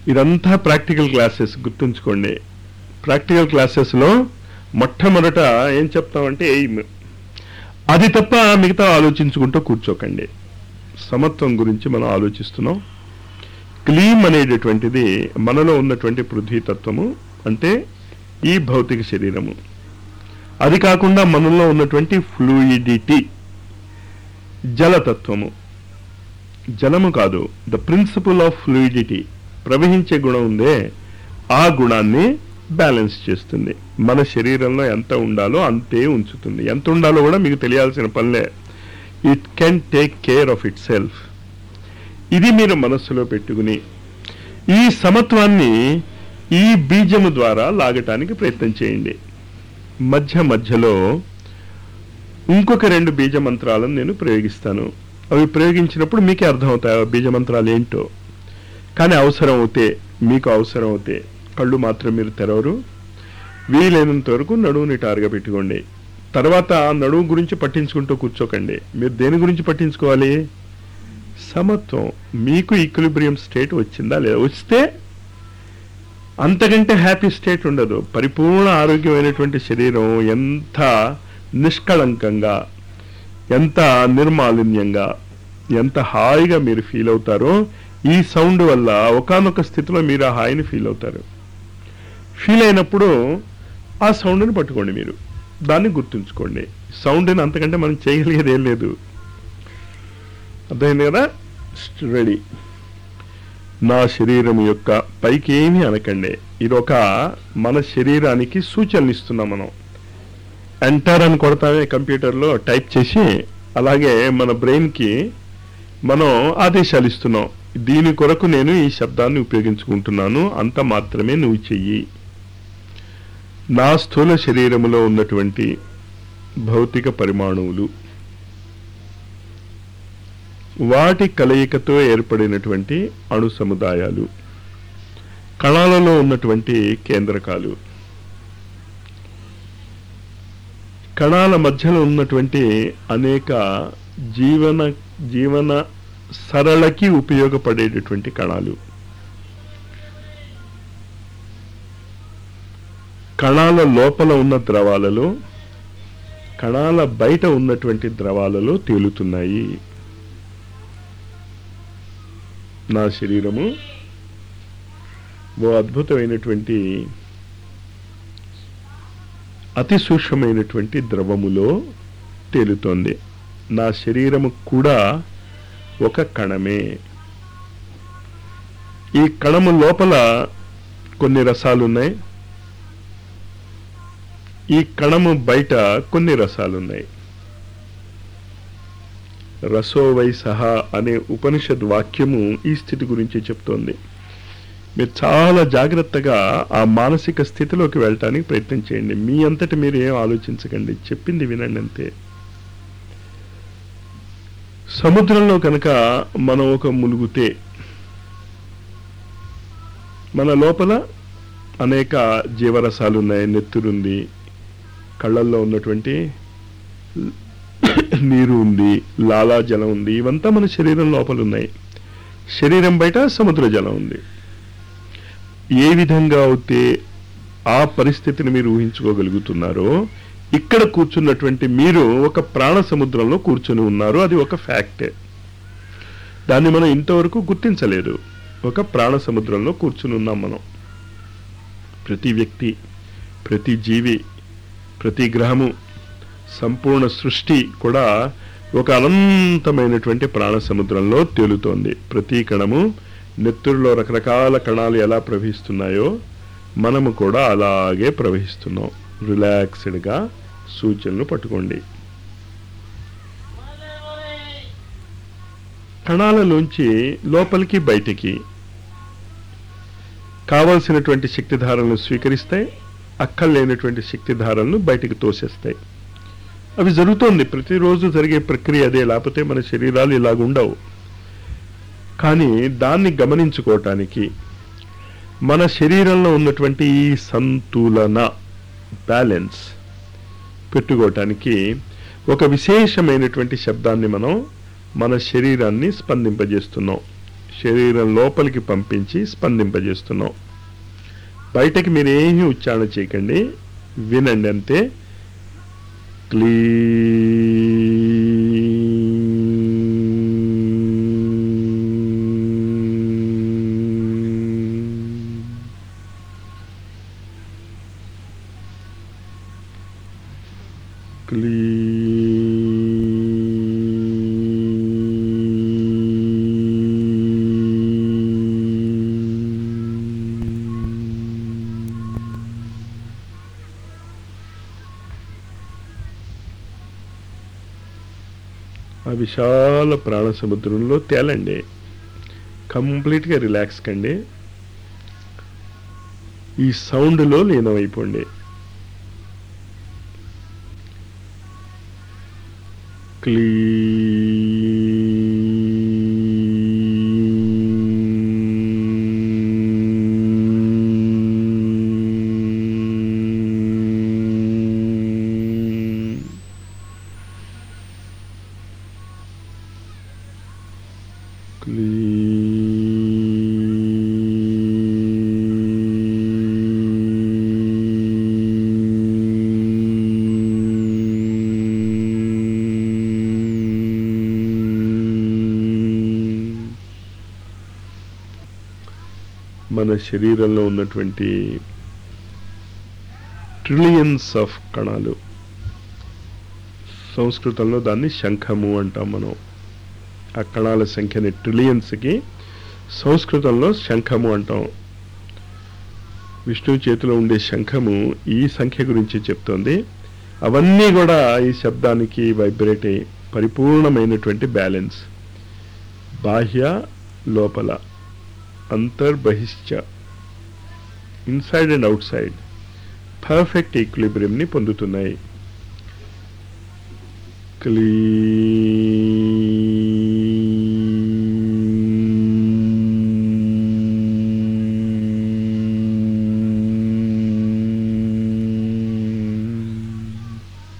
ఇదంతా practical classes గుర్తుంచుకోండి practical క్లాసెస్లో మొట్టమొదట ఏం చెప్తామంటే ఎయిమ్ అది తప్ప మిగతా ఆలోచించుకుంటూ కూర్చోకండి సమత్వం గురించి మనం ఆలోచిస్తున్నాం క్లీమ్ అనేటటువంటిది మనలో ఉన్నటువంటి పృథ్వీతత్వము అంటే ఈ భౌతిక శరీరము అది కాకుండా మనలో ఉన్నటువంటి ఫ్లూయిడిటీ జలతత్వము జలము కాదు ద ప్రిన్సిపల్ ఆఫ్ ఫ్లూయిడిటీ ప్రవహించే గుణం ఉందే ఆ గుణాన్ని బ్యాలెన్స్ చేస్తుంది మన శరీరంలో ఎంత ఉండాలో అంతే ఉంచుతుంది ఎంత ఉండాలో కూడా మీకు తెలియాల్సిన పనిలే it can take care of itself ఇది మీరు మనస్సులో పెట్టుకుని ఈ సమత్వాన్ని ఈ బీజము ద్వారా లాగటానికి ప్రయత్నం చేయండి మధ్య మధ్యలో ఇంకొక రెండు బీజ మంత్రాలను నేను ప్రయోగిస్తాను అవి ప్రయోగించినప్పుడు మీకే అర్థమవుతాయి ఆ బీజ మంత్రాలు ఏంటో కానీ అవసరం అవుతే మీకు అవసరం అవుతే కళ్ళు మాత్రం మీరు తెరవరు వీలైనంత వరకు నడువుని టారుగా పెట్టుకోండి తర్వాత నడువు గురించి పట్టించుకుంటూ కూర్చోకండి మీరు దేని గురించి పట్టించుకోవాలి సమత్వం మీకు ఈక్విలిబ్రియం స్టేట్ వచ్చిందా లేదా వస్తే అంతకంటే హ్యాపీ స్టేట్ ఉండదు పరిపూర్ణ ఆరోగ్యమైనటువంటి శరీరం ఎంత నిష్కళంకంగా ఎంత నిర్మాలిన్యంగా ఎంత హాయిగా మీరు ఫీల్ అవుతారో ఈ సౌండ్ వల్ల ఒకానొక స్థితిలో మీరు ఆ హాయిని ఫీల్ అవుతారు ఫీల్ అయినప్పుడు ఆ సౌండ్ని పట్టుకోండి మీరు దాన్ని గుర్తుంచుకోండి సౌండ్ని అంతకంటే మనం చేయగలిగేది ఏం లేదు అర్థమైంది కదా రెడీ నా శరీరం యొక్క పైకి ఏమీ అనకండి ఇది ఒక మన శరీరానికి సూచనలు ఇస్తున్నాం మనం ఎంటర్ అని కొడతామే కంప్యూటర్లో టైప్ చేసి అలాగే మన బ్రెయిన్కి మనం ఆదేశాలు ఇస్తున్నాం దీని కొరకు నేను ఈ శబ్దాన్ని ఉపయోగించుకుంటున్నాను అంత మాత్రమే నువ్వు చెయ్యి నా స్థూల శరీరములో ఉన్నటువంటి భౌతిక పరిమాణువులు వాటి కలయికతో ఏర్పడినటువంటి అణు సముదాయాలు కణాలలో ఉన్నటువంటి కేంద్రకాలు కణాల మధ్యలో ఉన్నటువంటి అనేక జీవన జీవన సరళకి ఉపయోగపడేటటువంటి కణాలు కణాల లోపల ఉన్న ద్రవాలలో కణాల బయట ఉన్నటువంటి ద్రవాలలో తేలుతున్నాయి నా శరీరము ఓ అద్భుతమైనటువంటి అతి సూక్ష్మమైనటువంటి ద్రవములో తేలుతోంది నా శరీరము కూడా ఒక కణమే ఈ కణము లోపల కొన్ని రసాలు ఉన్నాయి ఈ కణము బయట కొన్ని రసాలు ఉన్నాయి రసోవై సహా అనే ఉపనిషద్ వాక్యము ఈ స్థితి గురించి చెప్తోంది మీరు చాలా జాగ్రత్తగా ఆ మానసిక స్థితిలోకి వెళ్ళటానికి ప్రయత్నం చేయండి మీ అంతటి మీరు ఏం ఆలోచించకండి చెప్పింది వినండి అంతే సముద్రంలో కనుక మనం ఒక ములుగుతే మన లోపల అనేక జీవరసాలు ఉన్నాయి నెత్తురుంది కళ్ళల్లో ఉన్నటువంటి నీరు ఉంది లాలాజలం ఉంది ఇవంతా మన శరీరం లోపల ఉన్నాయి శరీరం బయట సముద్ర జలం ఉంది ఏ విధంగా అయితే ఆ పరిస్థితిని మీరు ఊహించుకోగలుగుతున్నారో ఇక్కడ కూర్చున్నటువంటి మీరు ఒక ప్రాణ సముద్రంలో కూర్చొని ఉన్నారు అది ఒక ఫ్యాక్టే దాన్ని మనం ఇంతవరకు గుర్తించలేదు ఒక ప్రాణ సముద్రంలో కూర్చుని ఉన్నాం మనం ప్రతి వ్యక్తి ప్రతి జీవి ప్రతి గ్రహము సంపూర్ణ సృష్టి కూడా ఒక అనంతమైనటువంటి ప్రాణ సముద్రంలో తేలుతోంది ప్రతి కణము నెత్తురులో రకరకాల కణాలు ఎలా ప్రవహిస్తున్నాయో మనము కూడా అలాగే ప్రవహిస్తున్నాం రిలాక్స్డ్గా సూచనలు పట్టుకోండి కణాలలోంచి లోపలికి బయటికి కావలసినటువంటి శక్తిధారలను స్వీకరిస్తాయి అక్కర్లేనటువంటి శక్తిధారలను బయటికి తోసేస్తాయి అవి జరుగుతోంది ప్రతిరోజు జరిగే ప్రక్రియ అదే లేకపోతే మన శరీరాలు ఇలాగ ఉండవు కానీ దాన్ని గమనించుకోవటానికి మన శరీరంలో ఉన్నటువంటి ఈ సంతులన బ్యాలెన్స్ పెట్టుకోవటానికి ఒక విశేషమైనటువంటి శబ్దాన్ని మనం మన శరీరాన్ని స్పందింపజేస్తున్నాం శరీరం లోపలికి పంపించి స్పందింపజేస్తున్నాం బయటకి మీరు ఏమీ ఉచ్చారణ చేయకండి వినండి అంతే క్లీ ఆ విశాల ప్రాణ సముద్రంలో తేలండి కంప్లీట్గా రిలాక్స్ కండి ఈ సౌండ్లో లీనమైపోండి క్లీ మన శరీరంలో ఉన్నటువంటి ట్రిలియన్స్ ఆఫ్ కణాలు సంస్కృతంలో దాన్ని శంఖము అంటాం మనం ఆ కణాల సంఖ్యని ట్రిలియన్స్కి సంస్కృతంలో శంఖము అంటాం విష్ణువు చేతిలో ఉండే శంఖము ఈ సంఖ్య గురించి చెప్తోంది అవన్నీ కూడా ఈ శబ్దానికి వైబ్రేట్ అయ్యి పరిపూర్ణమైనటువంటి బ్యాలెన్స్ బాహ్య లోపల అంతర్బహిష్ట inside and outside perfect ఈక్విలిబ్రియంని పొందుతున్నాయి క్లీ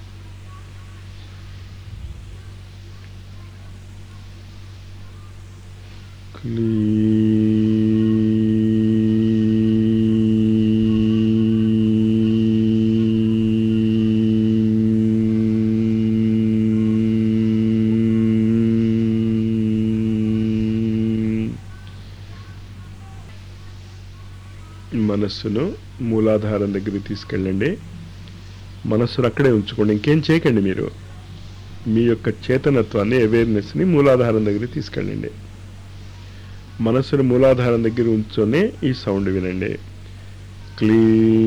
మనస్సును మూలాధారం దగ్గరికి తీసుకెళ్ళండి మనస్సును అక్కడే ఉంచుకోండి ఇంకేం చేయకండి మీరు మీ యొక్క చేతనత్వాన్ని అవేర్నెస్ని మూలాధారం దగ్గరికి తీసుకెళ్ళండి మనస్సును మూలాధారం దగ్గర ఉంచుకొని ఈ సౌండ్ వినండి క్లీ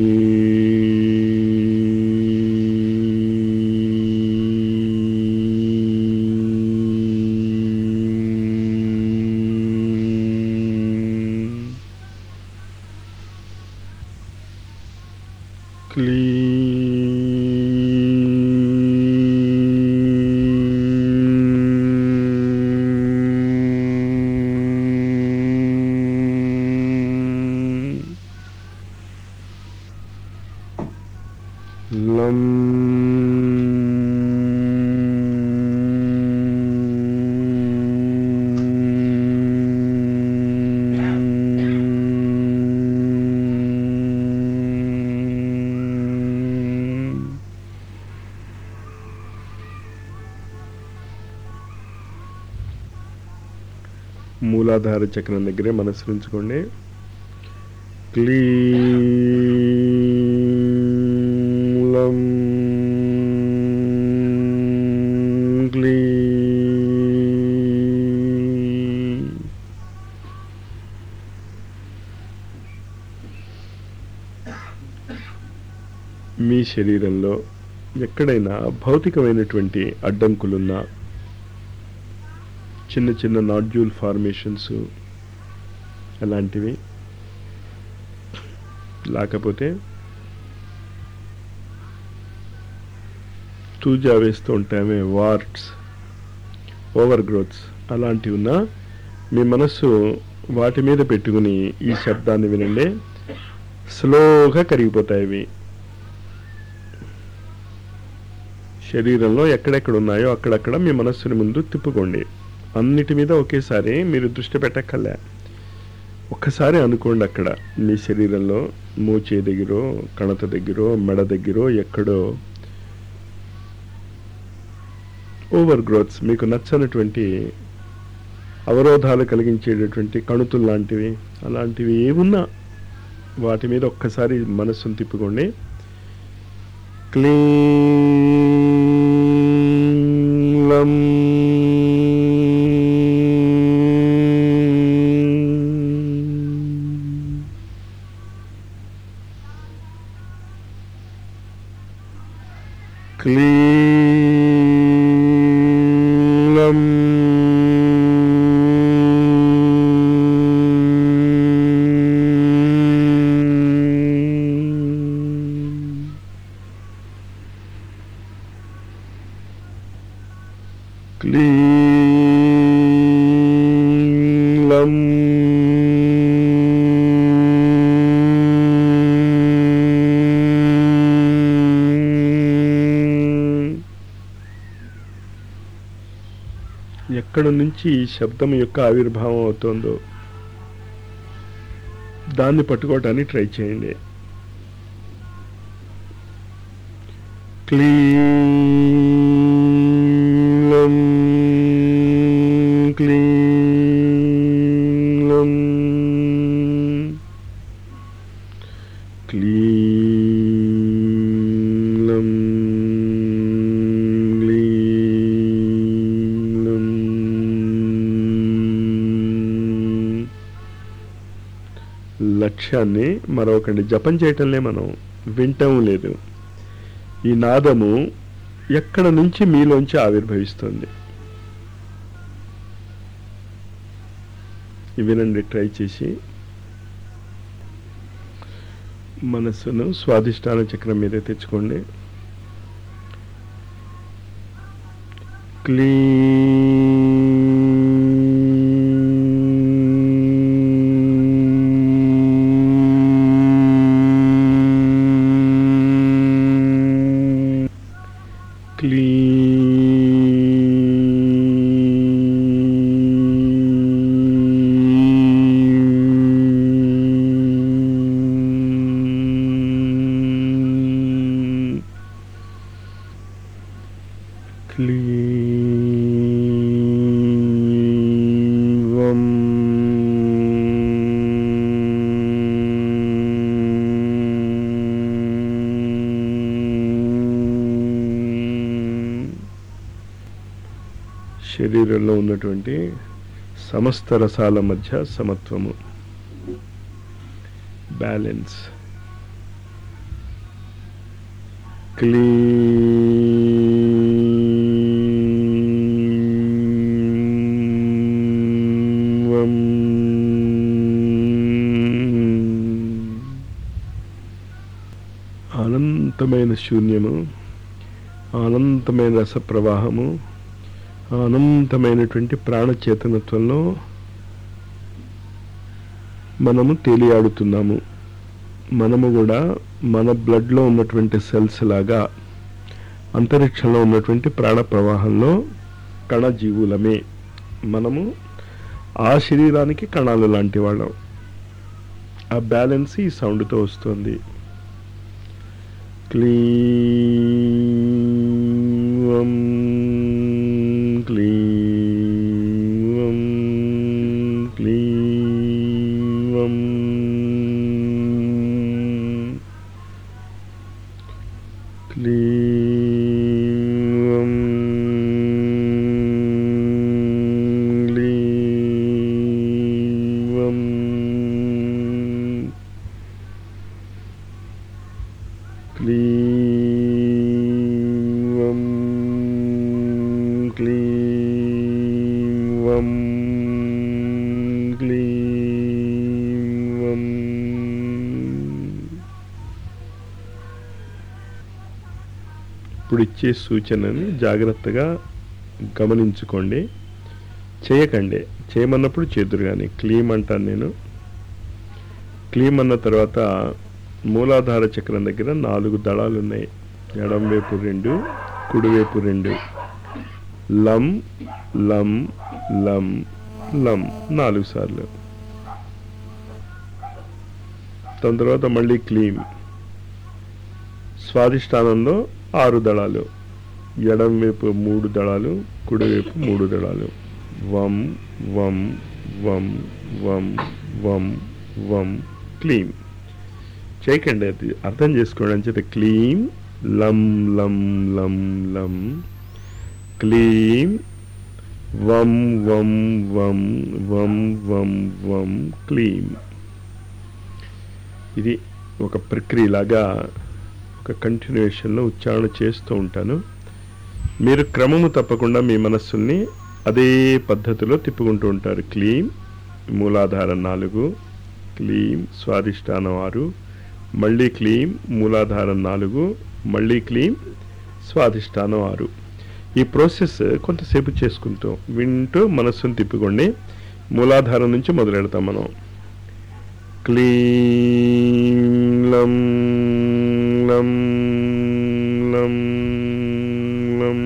క్లీ లం మూలాధార చక్రం దగ్గరే మనసు ఉంచుకోండి క్లీలం క్లీ మీ శరీరంలో ఎక్కడైనా భౌతికమైనటువంటి అడ్డంకులున్నా చిన్న చిన్న నాడ్యూల్ ఫార్మేషన్స్ అలాంటివి లేకపోతే తూజా వేస్తూ ఉంటామే వార్ట్స్ ఓవర్ గ్రోత్స్ అలాంటివి ఉన్నా మీ మనస్సు వాటి మీద పెట్టుకుని ఈ శబ్దాన్ని వినండి స్లోగా కరిగిపోతాయి ఇవి శరీరంలో ఎక్కడెక్కడ ఉన్నాయో అక్కడక్కడ మీ మనస్సుని ముందు తిప్పుకోండి అన్నిటి మీద ఒకేసారి మీరు దృష్టి పెట్టక్కర్లే ఒక్కసారి అనుకోండి అక్కడ మీ శరీరంలో మూచే దగ్గర కణత దగ్గర మెడ దగ్గర ఎక్కడో ఓవర్ గ్రోత్స్ మీకు నచ్చనటువంటి అవరోధాలు కలిగించేటటువంటి కణుతులు లాంటివి అలాంటివి ఏమున్నా వాటి మీద ఒక్కసారి మనస్సును తిప్పుకోండి క్లీం క్లీం క్లీం ఎక్కడ నుంచి ఈ శబ్దం యొక్క ఆవిర్భావం అవుతుందో దాన్ని పట్టుకోవటానికి ట్రై చేయండి క్లీం క్లీం క్లీం లక్ష్యాన్ని మరొకండి జపం చేయటంలే మనం వింటం లేదు ఈ నాదము ఎక్కడ నుంచి మీలోంచి ఆవిర్భవిస్తుంది వినండి ట్రై చేసి మనస్సును స్వాదిష్టాన చక్రం మీద తెచ్చుకోండి క్లీం క్లీం క్లీం శరీరంలో ఉన్నటువంటి సమస్త రసాల మధ్య సమత్వము బ్యాలెన్స్ క్లీం అనంతమైన శూన్యము అనంతమైన రస ప్రవాహము అనంతమైనటువంటి ప్రాణచేతనత్వంలో మనము తేలియాడుతున్నాము మనము కూడా మన బ్లడ్లో ఉన్నటువంటి సెల్స్ లాగా అంతరిక్షంలో ఉన్నటువంటి ప్రాణ ప్రవాహంలో కణజీవులమే మనము ఆ శరీరానికి కణాలు లాంటి వాళ్ళం ఆ బ్యాలెన్స్ ఈ సౌండ్తో వస్తుంది క్లీం క్లీం క్లీం క్లీం క్లీం క్లీం క్లీం క్లీం ఇప్పుడు ఇచ్చే సూచనని జాగ్రత్తగా గమనించుకోండి చేయకండి చేయమన్నప్పుడు చేదురు కానీ క్లీమ్ అంటాను నేను క్లీమ్ అన్న తర్వాత మూలాధార చక్రం దగ్గర నాలుగు దళాలు ఉన్నాయి ఎడం వైపు రెండు కుడివైపు రెండు లం లం లం లం నాలుగు సార్లు దాని తర్వాత మళ్ళీ క్లీమ్ స్వాదిష్టానంలో ఆరు దళాలు ఎడం వైపు మూడు దళాలు కుడివైపు మూడు దళాలు వం వం వం వం వం వం క్లీమ్ చేయకండి అది అర్థం చేసుకోండి అని చెప్పి క్లీమ్ లం లం లం లం క్లీమ్ వం వం వం వం వం వం క్లీమ్ ఇది ఒక ప్రక్రియలాగా ఒక కంటిన్యూషన్లో ఉచ్చారణ చేస్తూ ఉంటాను మీరు క్రమము తప్పకుండా మీ మనస్సుల్ని అదే పద్ధతిలో తిప్పుకుంటూ ఉంటారు క్లీమ్ మూలాధారం నాలుగు క్లీమ్ స్వాదిష్టానం ఆరు మళ్ళీ క్లీమ్ మూలాధారం నాలుగు మళ్ళీ క్లీమ్ స్వాదిష్టానం ఆరు ఈ ప్రాసెస్ కొంతసేపు చేసుకుంటూ వింటూ మనస్సును తిప్పుకోండి మూలాధారం నుంచి మొదలెడతాం మనం క్లీం లం లం లం లం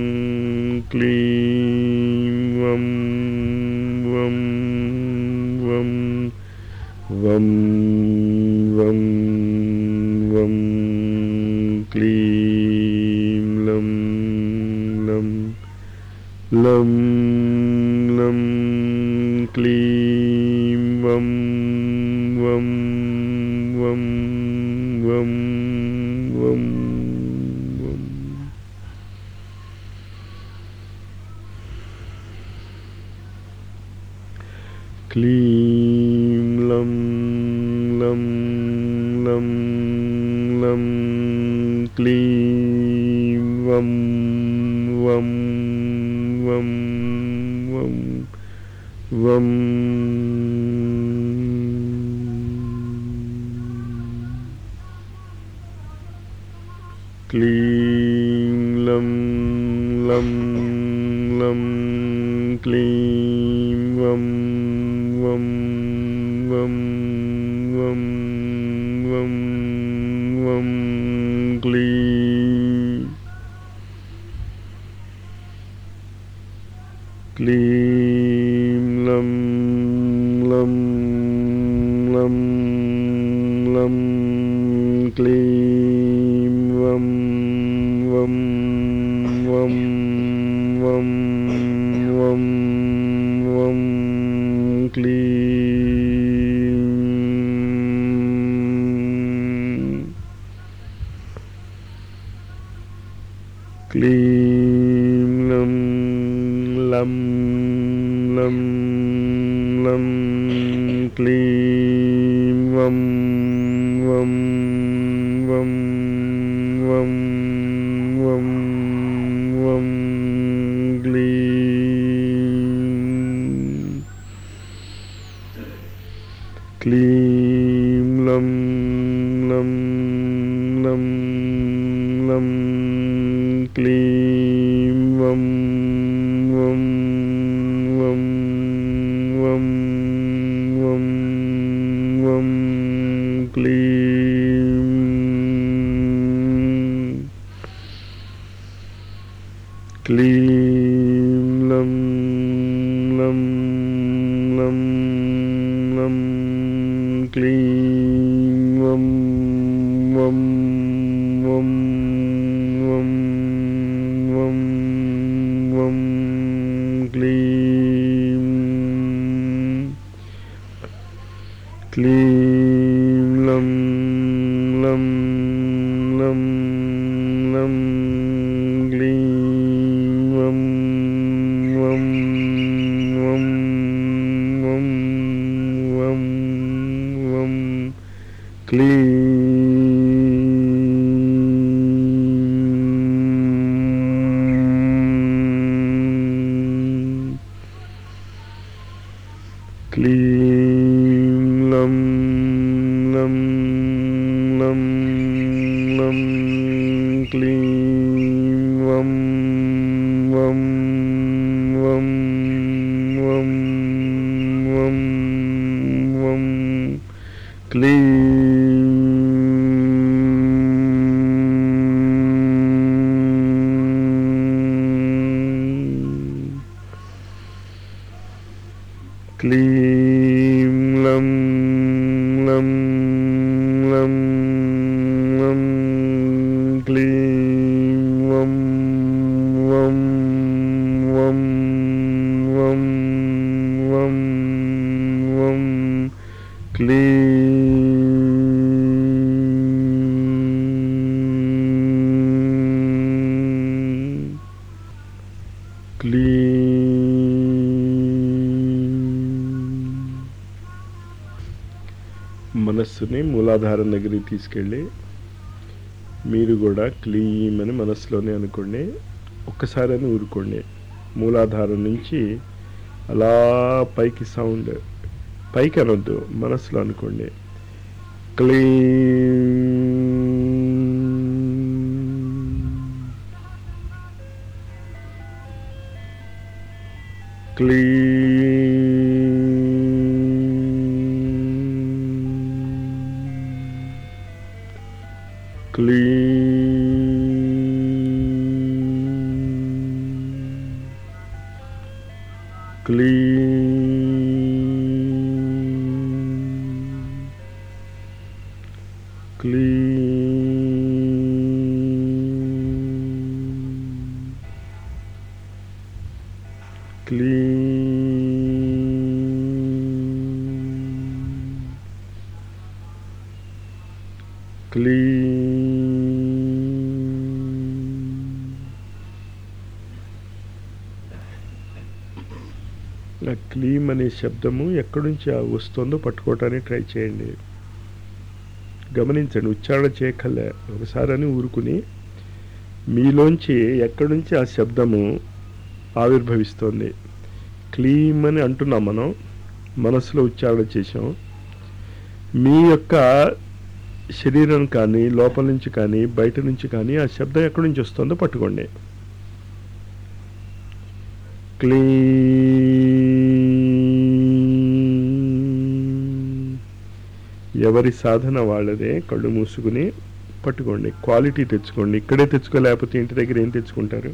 క్లీం వం వం వం వం వం వం క్లీం లం లం లం లం క్లీం వం వం వం వం వం వం క్లీం లం లం లం లం క్లీం వం వం వం వం వం క్లీం లం లం లం క్లీం వం వం వం వం వం వం క్లీం క్లీం లం లం లం లం క్లీం వం వం వం వం వం వం క్లీం క్లీం లం లం లం లం క్లీం వం వం వం వం వం వం క్లీం క్లీం లం లం లం లం క్లీం వం వం వం వం వం వం క్లీం క్లీం లం లం లం లం క్లీం వం వం వం వం వం వం క్లీం క్లీం లం లం లం లం క్లీం వం వం వం వం వం వం క్లీం క్లీం లం లం లం లం క్లీం వం వం వం వం వం వం క్లీం క్లీం లం లం క్లీం క్లీం మనస్సుని మూలాధారం దగ్గరికి తీసుకెళ్ళి మీరు కూడా క్లీమ్ అని మనసులోనే అనుకోండి ఒక్కసారి అని ఊరుకోండి మూలాధారం నుంచి అలా పైకి సౌండ్ పైకి అనొద్దు మనసులో అనుకోండి క్లీమ్ క్లీం క్లీం క్లీం క్లీం క్లీం ఆ క్లీమ్ అనే శబ్దము ఎక్కడి నుంచి ఆ వస్తుందో పట్టుకోవటానికి ట్రై చేయండి గమనించండి ఉచ్చారణ చేయకలే ఒకసారి అని ఊరుకుని మీలోంచి ఎక్కడి నుంచి ఆ శబ్దము ఆవిర్భవిస్తోంది క్లీమ్ అని అంటున్నాం మనం మనసులో ఉచ్చారణ చేసాం మీ యొక్క శరీరం కానీ లోపల నుంచి కానీ బయట నుంచి కానీ ఆ శబ్దం ఎక్కడి నుంచి వస్తుందో పట్టుకోండి క్లీం ఎవరి సాధన వాళ్ళదే కళ్ళు మూసుకుని పట్టుకోండి క్వాలిటీ తెచ్చుకోండి ఇక్కడే తెచ్చుకోలేకపోతే ఇంటి దగ్గర ఏం తెచ్చుకుంటారు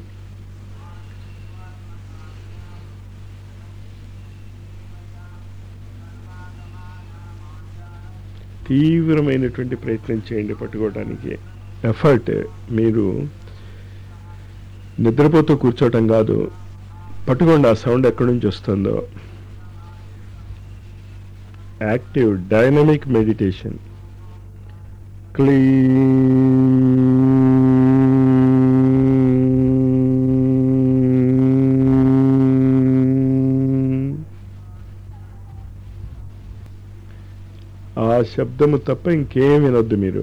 తీవ్రమైనటువంటి ప్రయత్నం చేయండి పట్టుకోవడానికి ఎఫర్ట్ మీరు నిద్రపోతూ కూర్చోవటం కాదు పట్టుకోండి ఆ సౌండ్ ఎక్కడి నుంచి వస్తుందో యాక్టివ్ డైనమిక్ మెడిటేషన్ క్లీం ఆ శబ్దము తప్ప ఇంకేం వినొద్దు మీరు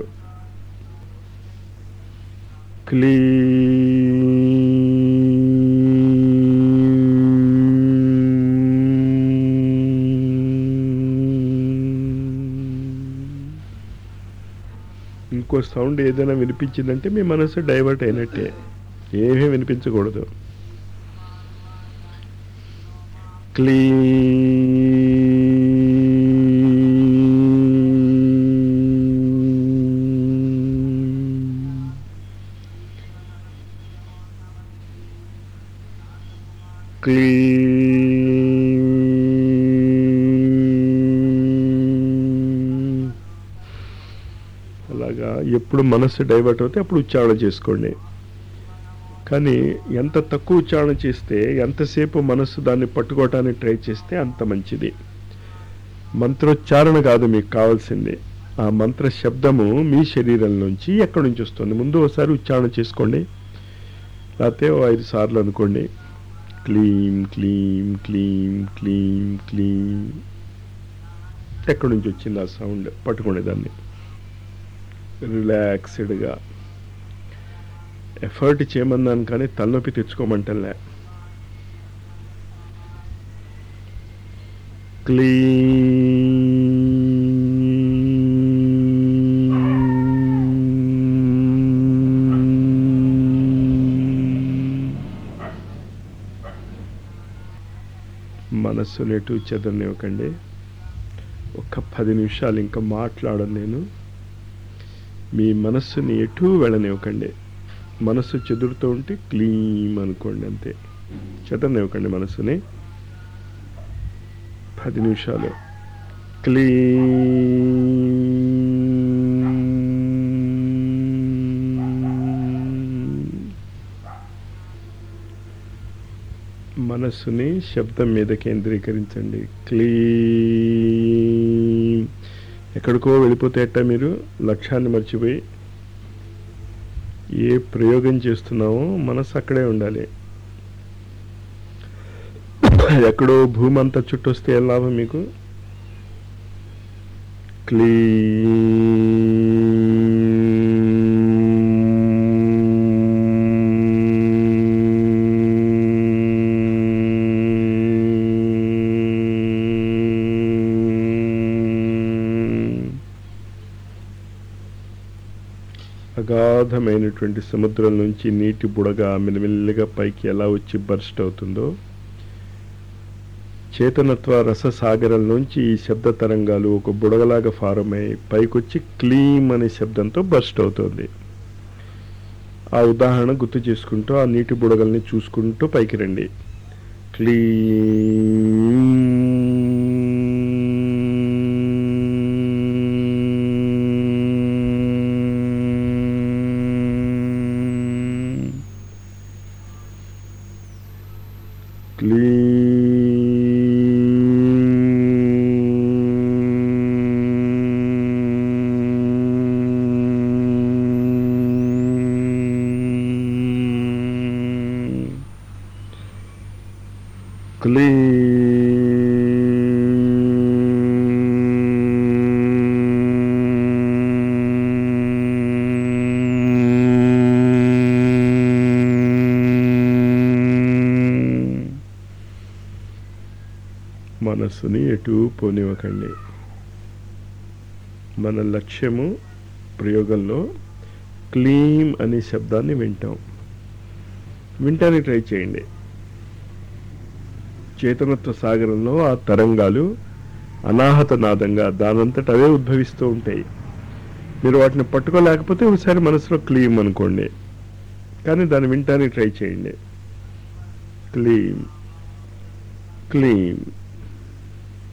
క్లీం ఇంకో సౌండ్ ఏదైనా వినిపించిందంటే మీ మనసు డైవర్ట్ అయినట్టే ఏమీ వినిపించకూడదు క్లీం క్లీం అలాగా ఎప్పుడు మనస్సు డైవర్ట్ అవుతే అప్పుడు ఉచ్చారణ చేసుకోండి కానీ ఎంత తక్కువ ఉచ్చారణ చేస్తే ఎంతసేపు మనస్సు దాన్ని పట్టుకోవటానికి ట్రై చేస్తే అంత మంచిది మంత్రోచ్చారణ కాదు మీకు కావాల్సింది ఆ మంత్ర శబ్దము మీ శరీరం నుంచి ఎక్కడి నుంచి వస్తుంది ముందు ఒకసారి ఉచ్చారణ చేసుకోండి లేకపోతే ఓ ఐదు సార్లు అనుకోండి క్లీం క్లీం క్లీం క్లీం క్లీం ఎక్కడి నుంచి వచ్చింది ఆ సౌండ్ పట్టుకోండి దాన్ని రిలాక్స్డ్గా ఎఫర్ట్ చేయమన్నాను కానీ తలనొప్పి తెచ్చుకోమంటలే క్లీం మనస్సుని ఎటు చెదరనివ్వకండి ఒక్క పది నిమిషాలు ఇంకా మాట్లాడను నేను మీ మనస్సుని ఎటు వెళ్ళనివ్వకండి మనస్సు చెదురుతూ ఉంటే క్లీమ్ అనుకోండి అంతే చెదరనివ్వకండి మనస్సుని పది నిమిషాలు క్లీమ్ మనస్సుని శబ్దం మీద కేంద్రీకరించండి క్లీం ఎక్కడికో వెళ్ళిపోతే ఎట్టా మీరు లక్ష్యాన్ని మర్చిపోయి ఏ ప్రయోగం చేస్తున్నామో మనసు అక్కడే ఉండాలి ఎక్కడో భూమి అంతా చుట్టొస్తే ఏం లాభం మీకు క్లీం అగాధమైనటువంటి సముద్రం నుంచి నీటి బుడగ మెల్లిమెల్లిగా పైకి ఎలా వచ్చి బర్స్ట్ అవుతుందో చేతనత్వ రస సాగరం నుంచి ఈ శబ్ద తరంగాలు ఒక బుడగలాగా ఫారం అయి పైకొచ్చి క్లీమ్ అనే శబ్దంతో బర్స్ట్ అవుతుంది ఆ ఉదాహరణ గుర్తు చేసుకుంటూ ఆ నీటి బుడగల్ని చూసుకుంటూ పైకి రండి క్లీం క్లీం క్లీం మనస్సుని ఎటు పోనివ్వకండి మన లక్ష్యము ప్రయోగంలో క్లీమ్ అనే శబ్దాన్ని వింటాం వింటానికి ట్రై చేయండి చేతనత్వ సాగరంలో ఆ తరంగాలు అనాహత నాదంగా దానంతట అవే ఉద్భవిస్తూ ఉంటాయి మీరు వాటిని పట్టుకోలేకపోతే ఒకసారి మనసులో క్లీమ్ అనుకోండి కానీ దాన్ని వింటానికి ట్రై చేయండి క్లీమ్ క్లీమ్